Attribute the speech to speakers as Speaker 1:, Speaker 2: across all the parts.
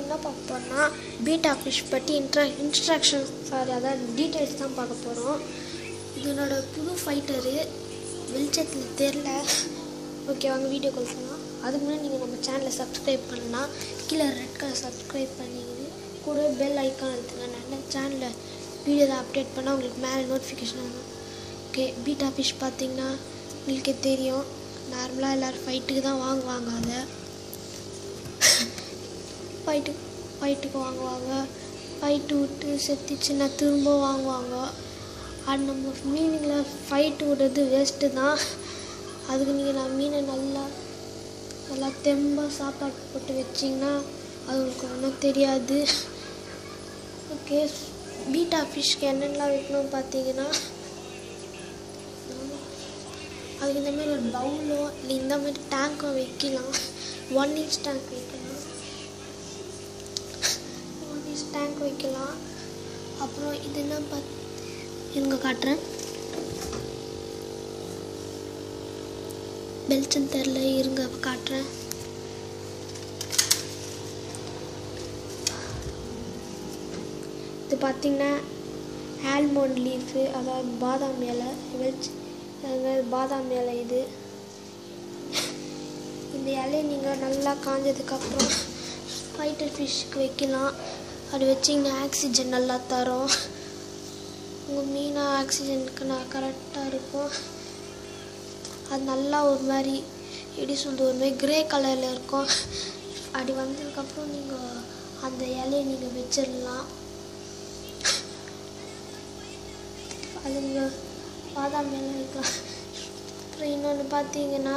Speaker 1: என்ன பார்க்க போகிறோம்னா பீட்டா ஃபிஷ் பற்றி இன்ட்ரா இன்ஸ்ட்ரக்ஷன் சாரி அதாவது டீட்டெயில்ஸ் தான் பார்க்க போகிறோம் இதனோட புது ஃபைட்டரு வெளிச்சத்தில் தெரில ஓகே வாங்க வீடியோ கால் பண்ணலாம் அதுக்கு முன்னாடி நீங்கள் நம்ம சேனலை சப்ஸ்கிரைப் பண்ணலாம் கீழே ரெட் கலர் சப்ஸ்கிரைப் பண்ணிக்கிது கூட பெல் ஐக்கான் எடுத்துங்க நல்ல சேனலில் வீடியோ தான் அப்டேட் பண்ணால் உங்களுக்கு மேலே நோட்டிஃபிகேஷன் வரும் ஓகே பீட்டா ஃபிஷ் பார்த்தீங்கன்னா உங்களுக்கே தெரியும் நார்மலாக எல்லோரும் ஃபைட்டுக்கு தான் வாங்குவாங்க அதை ஃபைட்டு ஃபைட்டுக்கு வாங்குவாங்க ஃபைட்டு விட்டு செத்துச்சுன்னா திரும்ப வாங்குவாங்க அது நம்ம மீனுங்களை ஃபைட்டு விடுறது வேஸ்ட்டு தான் அதுக்கு நீங்கள் நான் மீனை நல்லா நல்லா தெம்பாக சாப்பாடு போட்டு வச்சிங்கன்னா அது உங்களுக்கு ஒன்றும் தெரியாது ஓகே பீட்டா ஃபிஷ்க்கு என்னென்னலாம் வைக்கணும்னு பார்த்தீங்கன்னா அதுக்கு இந்த மாதிரி ஒரு பவுலோ இல்லை இந்த மாதிரி டேங்கோ வைக்கலாம் ஒன் இன்ச் டேங்க் வைக்கலாம் ஒன் இன்ச் டேங்க் வைக்கலாம் அப்புறம் இது என்ன பார்த்து இருங்க காட்டுறேன் வெளிச்சம் தெரில இருங்க காட்டுறேன் இது பார்த்தீங்கன்னா ஆல்மண்ட் லீஃபு அதாவது பாதாம் இலை வெளிச்ச அதாவது பாதாம் இலை இது இந்த இலையை நீங்கள் நல்லா காஞ்சதுக்கப்புறம் ஃபைட்டர் ஃபிஷ்க்கு வைக்கலாம் அது வச்சிங்கன்னா ஆக்சிஜன் நல்லா தரும் உங்கள் மீனாக ஆக்சிஜனுக்கு நான் கரெக்டாக இருக்கும் அது நல்லா ஒரு மாதிரி எப்படி சொல்கிறது ஒரு மாதிரி கிரே கலரில் இருக்கும் அப்படி வந்ததுக்கப்புறம் நீங்கள் அந்த இலையை நீங்கள் வச்சிடலாம் அது நீங்கள் பாதாம் இலை வைக்கலாம் அப்புறம் இன்னொன்று பார்த்தீங்கன்னா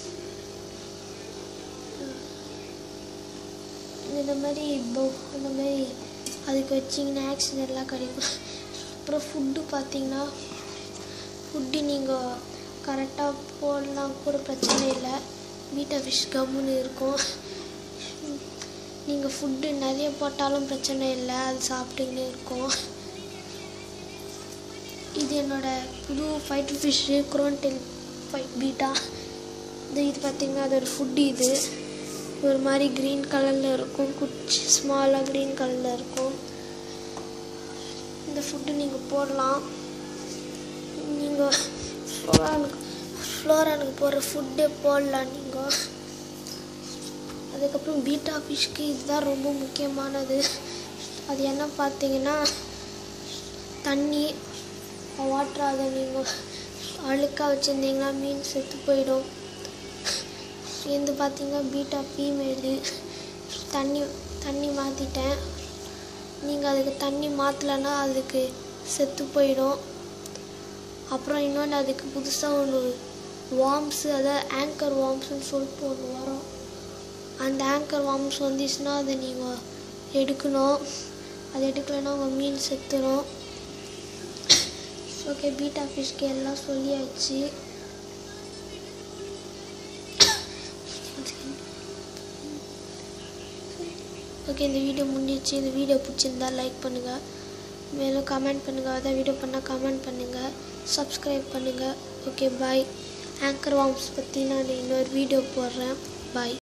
Speaker 1: இந்த மாதிரி போ அந்த மாதிரி அதுக்கு வச்சிங்கன்னா ஆக்சிஜன்லாம் கிடைக்கும் அப்புறம் ஃபுட்டு பார்த்தீங்கன்னா ஃபுட்டு நீங்கள் கரெக்டாக போடலாம் கூட பிரச்சனை இல்லை பீட்டா ஃபிஷ் கம்முன்னு இருக்கும் நீங்கள் ஃபுட்டு நிறைய போட்டாலும் பிரச்சனை இல்லை அது சாப்பிட்டுக்கினே இருக்கும் இது என்னோட புது fighter fish crowntail fight betta இது இது பார்த்திங்கன்னா அதோட ஃபுட்டு இது ஒரு மாதிரி க்ரீன் கலரில் இருக்கும் குச்சி ஸ்மாலாக க்ரீன் கலரில் இருக்கும் இந்த ஃபுட்டு நீங்கள் போடலாம் நீங்கள் ஃப்ளோரானுக்கு ஃப்ளோரானுக்கு போடுற ஃபுட்டே போடலாம் நீங்கள் அதுக்கப்புறம் பீட்டா ஃபிஷ்க்கு இதுதான் ரொம்ப முக்கியமானது அது என்ன பார்த்தீங்கன்னா தண்ணி வாட்டர் அதை நீங்கள் அழுக்காக வச்சுருந்தீங்கன்னா மீன் செத்து போயிடும் இது பார்த்தீங்கன்னா பீட்டா ஃபீமேலு தண்ணி தண்ணி மாற்றிட்டேன் நீங்கள் அதுக்கு தண்ணி மாற்றலைன்னா அதுக்கு செத்து போயிடும் அப்புறம் இன்னொன்று அதுக்கு புதுசாக ஒன்று வார்ம்ஸு அதாவது ஆங்கர் வார்ம்ஸ்னு சொல்லிட்டு ஒன்று வரும் அந்த ஆங்கர் வார்ம்ஸ் வந்துச்சுன்னா அதை நீங்கள் எடுக்கணும் அது எடுக்கலைன்னா உங்கள் மீன் செத்துரும் ஓகே பீட்டா ஃபிஷ்க்கு எல்லாம் சொல்லியாச்சு ஓகே இந்த வீடியோ முடிஞ்சிச்சு இந்த வீடியோ பிடிச்சிருந்தா லைக் பண்ணுங்கள் மேலும் கமெண்ட் பண்ணுங்கள் அதான் வீடியோ பண்ணால் கமெண்ட் பண்ணுங்கள் சப்ஸ்கிரைப் பண்ணுங்கள் ஓகே பாய் ஆங்கர் வார்ம்ஸ் பற்றி நான் இன்னொரு வீடியோ போடுறேன் பாய்